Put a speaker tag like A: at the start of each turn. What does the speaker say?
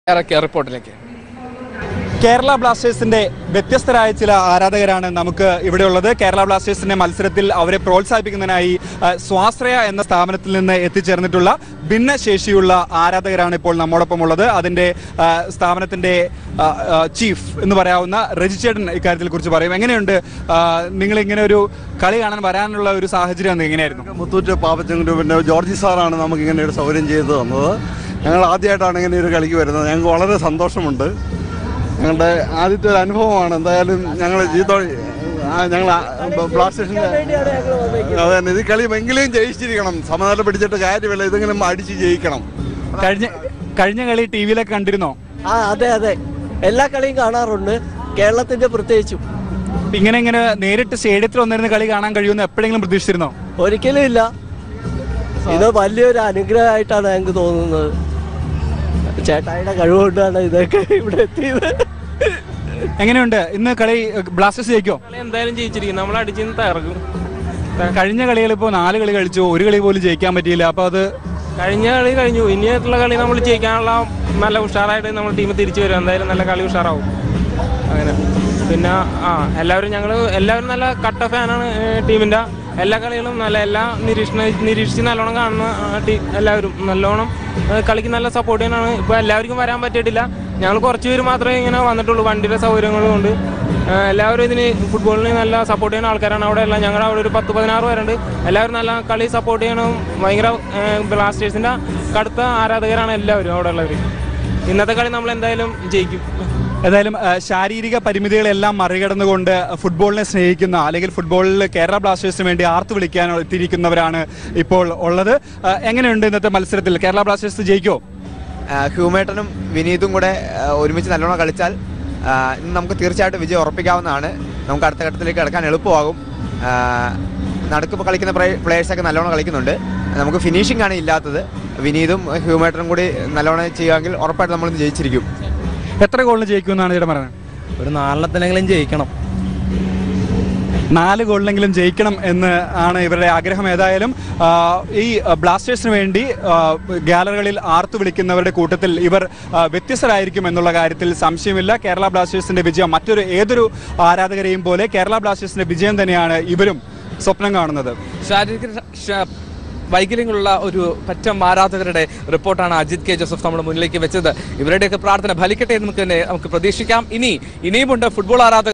A: ഇറക്കിയ റിപ്പോർട്ടിലേക്ക്
B: കേരള ബ്ലാസ്റ്റേഴ്സിന്റെ വ്യത്യസ്തരായ ചില ആരാധകരാണ് നമുക്ക് ഇവിടെ ഉള്ളത് കേരള ബ്ലാസ്റ്റേഴ്സിന്റെ മത്സരത്തിൽ അവരെ പ്രോത്സാഹിപ്പിക്കുന്നതിനായി ആ, സ്വാശ്രയ എന്ന സ്ഥാപനത്തിൽ നിന്ന് എത്തിച്ചേർന്നിട്ടുള്ള ഭിന്നശേഷിയുള്ള ആരാധകരാണ് ഇപ്പോൾ നമ്മോടൊപ്പം ഉള്ളത് അതിന്റെ ആ, സ്ഥാപനത്തിന്റെ ആ, ആ, ചീഫ് എന്ന് പറയാവുന്ന രജിച്ചേട്ടൻ ഇക്കാര്യത്തിൽ കുറിച്ച് പറയും എങ്ങനെയുണ്ട് ആ, നിങ്ങൾ ഇങ്ങനെ ഒരു കളി കാണാൻ വരാനുള്ള ഒരു സാഹചര്യം എങ്ങനെയായിരുന്നു
C: മുത്തൂറ്റ് പാപ്പച്ചൻ ഗ്രൂപ്പിൻ്റെ ജോർജി സാറാണ് നമുക്ക് ഇങ്ങനെ ഒരു സൗകര്യം ചെയ്തു തന്നത് ഞങ്ങൾ ആദ്യമായിട്ടാണ് ഇങ്ങനെ ഒരു കളിക്ക് വരുന്നത് ഞങ്ങൾക്ക് വളരെ സന്തോഷമുണ്ട് ഞങ്ങളുടെ ആദ്യത്തെ ഒരു അനുഭവമാണ് എന്തായാലും ഞങ്ങൾ ജീതോ ഞങ്ങൾ ബ്ലാസ്റ്റേഴ്സിൻ്റെ അതെ തന്നെ ഇത് കളി എങ്കിലും ജയിച്ചിരിക്കണം സമനില പിടിച്ചിട്ട് കാര്യമില്ല ഇതിങ്ങനെ അടിച്ച് ജയിക്കണം
B: കഴിഞ്ഞ കഴിഞ്ഞ കളി ടി വിയിലൊക്കെ കണ്ടിരുന്നോ
D: ആ അതെ അതെ എല്ലാ കളിയും കാണാറുണ്ട് കേരളത്തിന്റെ പ്രത്യേകിച്ചും
B: ഇങ്ങനെ ഇങ്ങനെ നേരിട്ട് സ്റ്റേഡിയത്തിൽ വന്നിരുന്ന കളി കാണാൻ കഴിയുമെന്ന് എപ്പോഴെങ്കിലും പ്രതീക്ഷിച്ചിരുന്നോ
D: ഒരിക്കലും ഇല്ല ഇത് വലിയൊരു അനുഗ്രഹമായിട്ടാണ് ഞങ്ങൾക്ക് തോന്നുന്നത് ചേട്ടായിയുടെ കഴിവുകൊണ്ടാണ് ഇതൊക്കെ ഇവിടെ എത്തിയത്
B: എങ്ങനെയുണ്ട് ഇന്ന് കളി ബ്ലാസ്റ്റേഴ്സ് ജയിക്കോ
E: കളി എന്തായാലും ജയിച്ചിരിക്കും നമ്മൾ അടിച്ചിന്ന് തകർക്കും
B: കഴിഞ്ഞ കളികൾ ഇപ്പോൾ നാല് കളി കളിച്ചു ഒരു കളി പോലും ജയിക്കാൻ പറ്റിയില്ല അപ്പോൾ അത്
E: കഴിഞ്ഞ കളി കഴിഞ്ഞു ഇനിയായിട്ടുള്ള കളി നമ്മൾ ജയിക്കാനുള്ള നല്ല ഉഷാറായിട്ട് നമ്മൾ ടീം തിരിച്ചു വരും എന്തായാലും നല്ല കളി ഉഷാറാവും അങ്ങനെ പിന്നെ ആ എല്ലാവരും ഞങ്ങൾ എല്ലാവരും നല്ല കട്ട ഫാനാണ് ടീമിൻ്റെ എല്ലാ കളികളും നല്ല എല്ലാ നിരീക്ഷണ നിരീക്ഷിച്ച് നല്ലോണം കാണുന്ന ടീം എല്ലാവരും നല്ലോണം ഏ, കളിക്ക് നല്ല സപ്പോർട്ട് ചെയ്യാനാണ് ഇപ്പോൾ എല്ലാവർക്കും വരാൻ പറ്റിയിട്ടില്ല ഞങ്ങൾ കുറച്ച് പേര് മാത്രമേ ഇങ്ങനെ വന്നിട്ടുള്ളൂ വണ്ടിയുടെ സൗകര്യങ്ങളും കൊണ്ട് ഏ, എല്ലാവരും ഇതിന് ഫുട്ബോളിന് നല്ല സപ്പോർട്ട് ചെയ്യുന്ന ആൾക്കാരാണ് അവിടെ എല്ലാം ഞങ്ങളുടെ അവിടെ ഒരു പത്ത് പതിനാറ് പേരുണ്ട് എല്ലാവരും നല്ല കളി സപ്പോർട്ട് ചെയ്യണം ഭയങ്കര ബ്ലാസ്റ്റേഴ്സിൻ്റെ കടുത്ത ആരാധകരാണ് എല്ലാവരും അവിടെ ഉള്ളവർ ഇന്നത്തെ കളി നമ്മൾ എന്തായാലും ജയിക്കും
B: ഏതായാലും ആ, ശാരീരിക പരിമിതികളെല്ലാം മറികടന്നുകൊണ്ട് ഫുട്ബോളിനെ സ്നേഹിക്കുന്ന അല്ലെങ്കിൽ ഫുട്ബോളിൽ കേരള ബ്ലാസ്റ്റേഴ്സിന് വേണ്ടി ആർത്തു വിളിക്കാൻ എത്തിയിരിക്കുന്നവരാണ് ഇപ്പോൾ ഉള്ളത് ആ, എങ്ങനെയുണ്ട് ഇന്നത്തെ മത്സരത്തിൽ കേരള ബ്ലാസ്റ്റേഴ്സ് ജയിക്കോ
F: ആ, ഹ്യൂമേട്ടനും വിനീതും കൂടെ ആ, ഒരുമിച്ച് നല്ലോണം കളിച്ചാൽ ആ, ഇന്ന് നമുക്ക് തീർച്ചയായിട്ടും വിജയം ഉറപ്പിക്കാവുന്നതാണ് നമുക്ക് അടുത്ത ഘട്ടത്തിലേക്ക് കിടക്കാൻ എളുപ്പമാകും ആ, നടുക്ക് കളിക്കുന്ന പ്ലേയേഴ്സൊക്കെ നല്ലോണം കളിക്കുന്നുണ്ട് നമുക്ക് ഫിനിഷിംഗ് ആണ് ഇല്ലാത്തത് വിനീതും ഹ്യൂമേട്ടനും കൂടി നല്ലോണം ചെയ്യുമെങ്കിൽ ഉറപ്പായിട്ടും നമ്മൾ ഇന്ന് ജയിച്ചിരിക്കും
B: എത്ര ഗോളിന് ജയിക്കുമെന്നാണ് ഇവിടെ പറയുന്നത്
G: ഒരു നാലെണ്ണത്തിനെങ്കിലും ജയിക്കണം
B: നാല് ഗോളിലെങ്കിലും ജയിക്കണം എന്ന് ആണ് ഇവരുടെ ആഗ്രഹം ഏതായാലും ആ, ഈ ബ്ലാസ്റ്റേഴ്സിന് വേണ്ടി ആ, ഗാലറികളിൽ ആർത്തു വിളിക്കുന്നവരുടെ കൂട്ടത്തിൽ ഇവർ ആ, വ്യത്യസ്തരായിരിക്കും എന്നുള്ള കാര്യത്തിൽ സംശയമില്ല കേരള ബ്ലാസ്റ്റേഴ്സിന്റെ വിജയം മറ്റൊരു ഏതൊരു ആരാധകരെയും പോലെ കേരള ബ്ലാസ്റ്റേഴ്സിന്റെ വിജയം തന്നെയാണ് ഇവരും സ്വപ്നം കാണുന്നത്
A: ശാരീരിക ശ- വൈകല്യങ്ങളുള്ള ഒരു പറ്റം ആരാധകരുടെ റിപ്പോർട്ടാണ് അജിത് കെ ജോസഫ് നമ്മുടെ മുന്നിലേക്ക് വെച്ചത് ഇവരുടെയൊക്കെ പ്രാർത്ഥന ഫലിക്കട്ടെ എന്ന് നമുക്ക് തന്നെ നമുക്ക് പ്രതീക്ഷിക്കാം ഇനി ഇനിയുമുണ്ട് ഫുട്ബോൾ ആരാധകർ